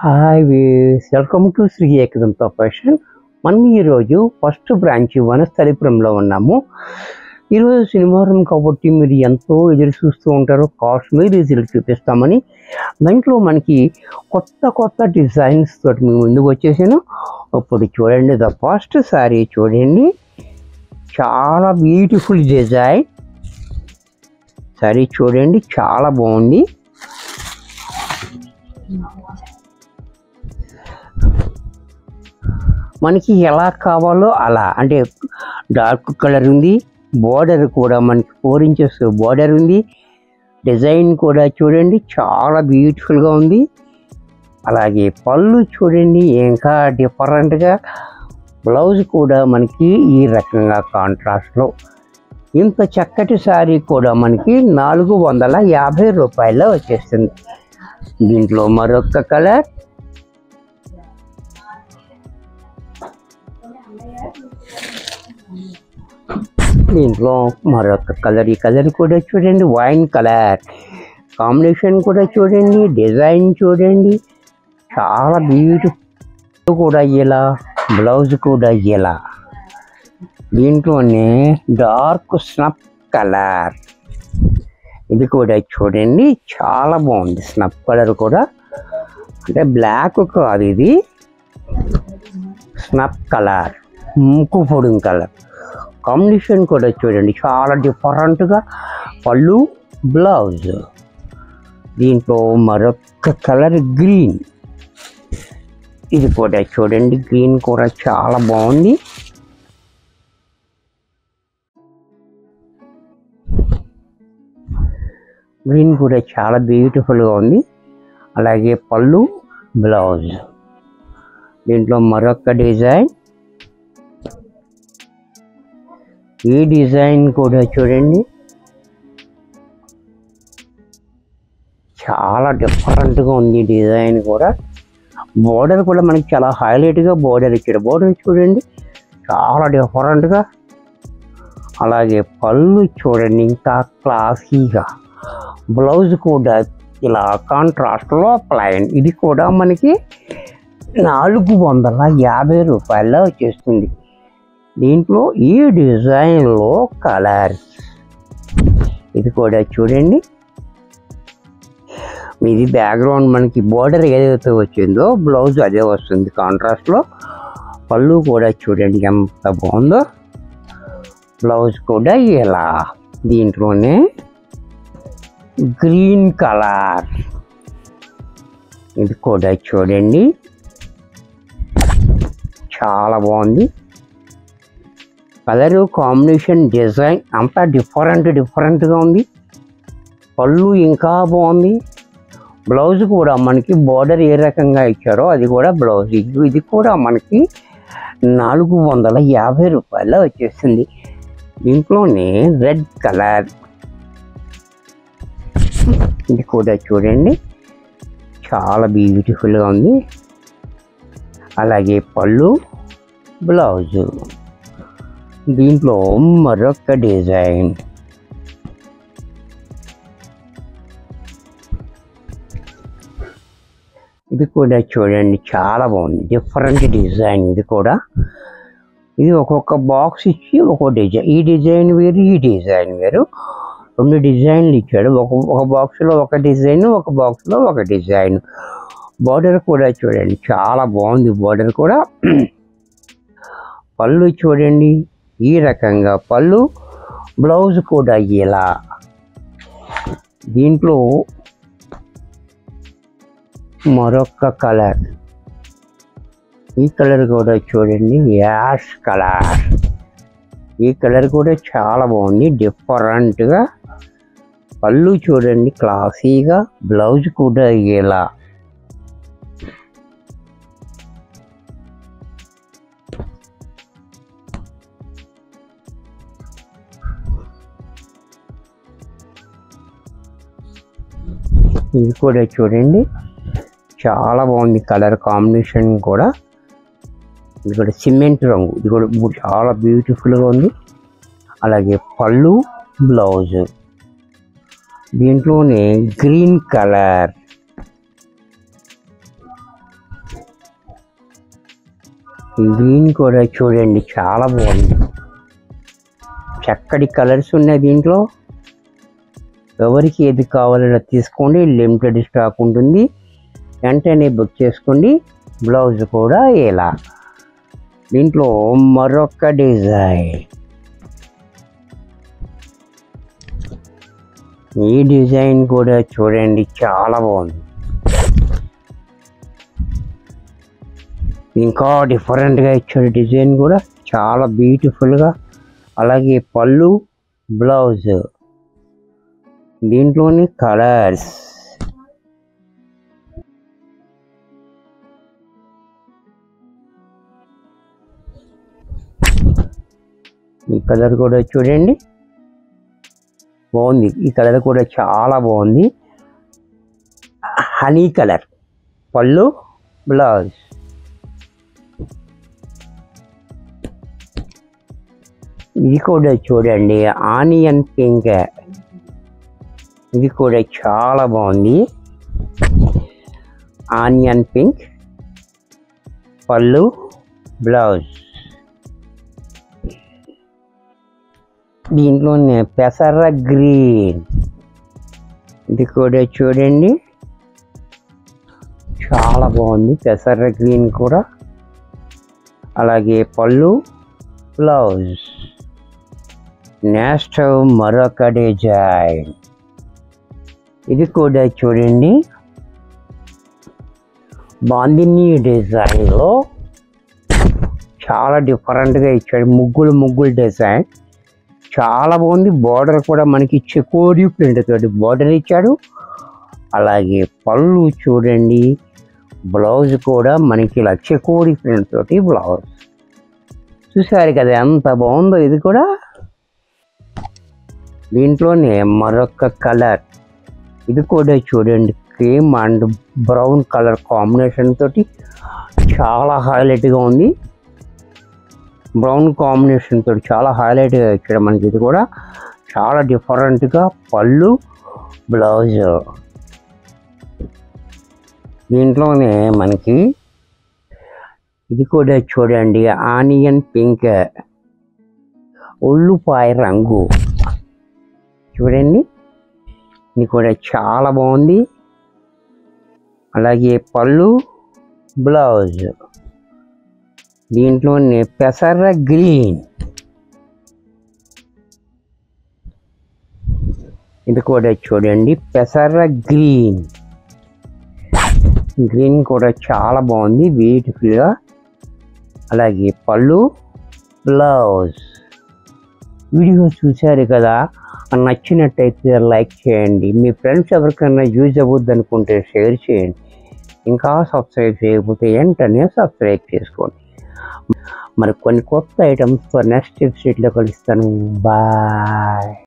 hi వీస్ welcome to Shri ఏకదంతో fashion మనం ఈరోజు ఫస్ట్ బ్రాంచ్ వనస్థలిపురంలో ఉన్నాము ఈరోజు శనివారం కాబట్టి మీరు ఎంతో ఎదురు చూస్తూ ఉంటారు కాశ్మీర్ సిల్క్ చూపిస్తామని దాంట్లో మనకి కొత్త కొత్త డిజైన్స్ తోటి మీ ముందుకు వచ్చేసాను ఇప్పుడు చూడండి ద ఫస్ట్ సారీ చూడండి చాలా బ్యూటిఫుల్ డిజైన్ సారీ చూడండి చాలా బాగుంది మనకి ఎలా కావాలో అలా అంటే డార్క్ కలర్ ఉంది బోర్డర్ కూడా మనకి ఫోర్ ఇంచెస్ బోర్డర్ ఉంది డిజైన్ కూడా చూడండి చాలా బ్యూటిఫుల్గా ఉంది అలాగే పళ్ళు చూడండి ఇంకా డిఫరెంట్గా బ్లౌజ్ కూడా మనకి ఈ రకంగా కాంట్రాస్ట్లో ఇంత చక్కటి శారీ కూడా మనకి నాలుగు వందల యాభై రూపాయల్లో వచ్చేస్తుంది దీంట్లో మరొక కలర్ దీంట్లో మరొక కలర్ ఈ కలర్ కూడా చూడండి వైన్ కలర్ కాంబినేషన్ కూడా చూడండి డిజైన్ చూడండి చాలా బ్యూటిఫుల్ కూడా ఇలా బ్లౌజ్ కూడా ఇలా దీంట్లోనే డార్క్ స్నప్ కలర్ ఇది కూడా చూడండి చాలా బాగుంది స్నప్ కలర్ కూడా అంటే బ్లాక్ కాదు ఇది స్నప్ కలర్ ముక్కు పొడుం కలర్ కాంబినేషన్ కూడా చూడండి చాలా డిఫరెంట్గా పళ్ళు బ్లౌజ్ దీంట్లో మరొక కలర్ గ్రీన్ ఇది కూడా చూడండి గ్రీన్ కూడా చాలా బాగుంది గ్రీన్ కూడా చాలా బ్యూటిఫుల్గా ఉంది అలాగే పళ్ళు బ్లౌజ్ దీంట్లో మరొక డిజైన్ ఈ డిజైన్ కూడా చూడండి చాలా డిఫరెంట్గా ఉంది ఈ డిజైన్ కూడా బోర్డర్ కూడా మనకి చాలా హైలైట్గా బోర్డర్ ఇచ్చాడు బోర్డర్ చూడండి చాలా డిఫరెంట్గా అలాగే పళ్ళు చూడండి ఇంకా క్లాసీగా బ్లౌజ్ కూడా ఇలా కాంట్రాస్ట్లో ప్లైన్ ఇది కూడా మనకి నాలుగు వందల యాభై రూపాయల్లో వచ్చేస్తుంది దీంట్లో ఈ డిజైన్లో కలర్స్ ఇది కూడా చూడండి ఇది బ్యాక్గ్రౌండ్ మనకి బోర్డర్ ఏదైతే వచ్చిందో బ్లౌజ్ అదే వస్తుంది కాంట్రాస్ట్లో పళ్ళు కూడా చూడండి ఎంత బాగుందో బ్లౌజ్ కూడా ఇలా దీంట్లోనే గ్రీన్ కలర్ ఇది కూడా చూడండి చాలా బాగుంది కలరు కాంబినేషన్ డిజైన్ అంతా డిఫరెంట్ డిఫరెంట్గా ఉంది పళ్ళు ఇంకా బాగుంది బ్లౌజ్ కూడా మనకి బోర్డర్ ఏ రకంగా ఇచ్చారో అది కూడా బ్లౌజ్ ఇది ఇది కూడా మనకి నాలుగు వందల యాభై రూపాయలు వచ్చేసింది దీంట్లోనే రెడ్ కలర్ ఇది కూడా చూడండి చాలా బ్యూటిఫుల్గా ఉంది అలాగే పళ్ళు బ్లౌజు దీంట్లో మరొక డిజైన్ ఇది కూడా చూడండి చాలా బాగుంది డిఫరెంట్ డిజైన్ ఇది కూడా ఇది ఒక్కొక్క బాక్స్ ఇచ్చి ఒక్కో డిజైన్ ఈ డిజైన్ వేరు ఈ డిజైన్ వేరు రెండు డిజైన్లు ఇచ్చాడు ఒక ఒక బాక్స్లో ఒక డిజైన్ ఒక బాక్స్లో ఒక డిజైన్ బార్డర్ కూడా చూడండి చాలా బాగుంది బార్డర్ కూడా పళ్ళు చూడండి ఈ రకంగా పళ్ళు బ్లౌజ్ కూడా ఇలా దీంట్లో మరొక కలర్ ఈ కలర్ కూడా చూడండి యాష్ కలర్ ఈ కలర్ కూడా చాలా బాగుంది డిఫరెంట్గా పళ్ళు చూడండి క్లాసీగా బ్లౌజ్ కూడా ఇలా ఇది కూడా చూడండి చాలా బాగుంది కలర్ కాంబినేషన్ కూడా ఇది కూడా సిమెంట్ రంగు ఇది కూడా బు- చాలా బ్యూటిఫుల్గా ఉంది అలాగే పళ్ళు బ్లౌజ్ దీంట్లోనే గ్రీన్ కలర్ గ్రీన్ కూడా చూడండి చాలా బాగుంది చక్కటి కలర్స్ ఉన్నాయి దీంట్లో ఎవరికి ఏది కావాలో తీసుకోండి లిమిటెడ్ స్టాక్ ఉంటుంది వెంటనే బుక్ చేసుకోండి బ్లౌజ్ కూడా ఇలా దీంట్లో మరొక డిజైన్ ఈ డిజైన్ కూడా చూడండి చాలా బాగుంది ఇంకా డిఫరెంట్గా ఇచ్చాడు డిజైన్ కూడా చాలా బ్యూటిఫుల్గా అలాగే పళ్ళు బ్లౌజ్ దీంట్లోని కలర్స్ ఈ కలర్ కూడా చూడండి బాగుంది ఈ కలర్ కూడా చాలా బాగుంది హనీ కలర్ పళ్ళు బ్లౌజ్ ఇది కూడా చూడండి ఆనియన్ పింక్ ఇది కూడా చాలా బాగుంది ఆనియన్ పింక్ పళ్ళు బ్లౌజ్ దీంట్లోనే పెసర గ్రీన్ ఇది కూడా చూడండి చాలా బాగుంది పెసర గ్రీన్ కూడా అలాగే పళ్ళు బ్లౌజ్ నెక్స్ట్ మరొక డిజైన్ ఇది కూడా చూడండి బాందిని డిజైన్లో చాలా డిఫరెంట్గా ఇచ్చాడు ముగ్గులు ముగ్గులు డిజైన్ చాలా బాగుంది బార్డర్ కూడా మనకి చెకోడి ప్రింట్ తోటి బార్డర్ ఇచ్చాడు అలాగే పళ్ళు చూడండి బ్లౌజ్ కూడా మనకి ఇలా చెకోడి ప్రింట్ తోటి బ్లౌజ్ చూసారు కదా ఎంత బాగుందో ఇది కూడా దీంట్లోనే మరొక కలర్ ఇది కూడా చూడండి cream and brown colour combination తోటి చాలా హైలైట్గా ఉంది బ్రౌన్ కాంబినేషన్ తోటి చాలా హైలైట్గా ఇచ్చాడు మనకి ఇది కూడా చాలా డిఫరెంట్గా పళ్ళు బ్లౌజ్ దీంట్లోనే మనకి ఇది కూడా చూడండి ఆనియన్ పింక్ ఉల్లిపాయ రంగు చూడండి ఇది కూడా చాలా బాగుంది అలాగే పళ్ళు బ్లౌజ్ దీంట్లోనే పెసర గ్రీన్ ఇది కూడా చూడండి పెసర గ్రీన్ గ్రీన్ కూడా చాలా బాగుంది బ్యూటిఫుల్గా అలాగే పళ్ళు బ్లౌజ్ వీడియో చూశారు కదా నచ్చినట్టయితే లైక్ చేయండి మీ ఫ్రెండ్స్ ఎవరికైనా యూజ్ అవ్వద్దు అనుకుంటే షేర్ చేయండి ఇంకా సబ్స్క్రైబ్ చేయకపోతే వెంటనే సబ్స్క్రైబ్ చేసుకోండి మరి కొన్ని కొత్త ఐటమ్స్తో నెక్స్ట్ ఎపిసోడ్లో కలుస్తాను బాయ్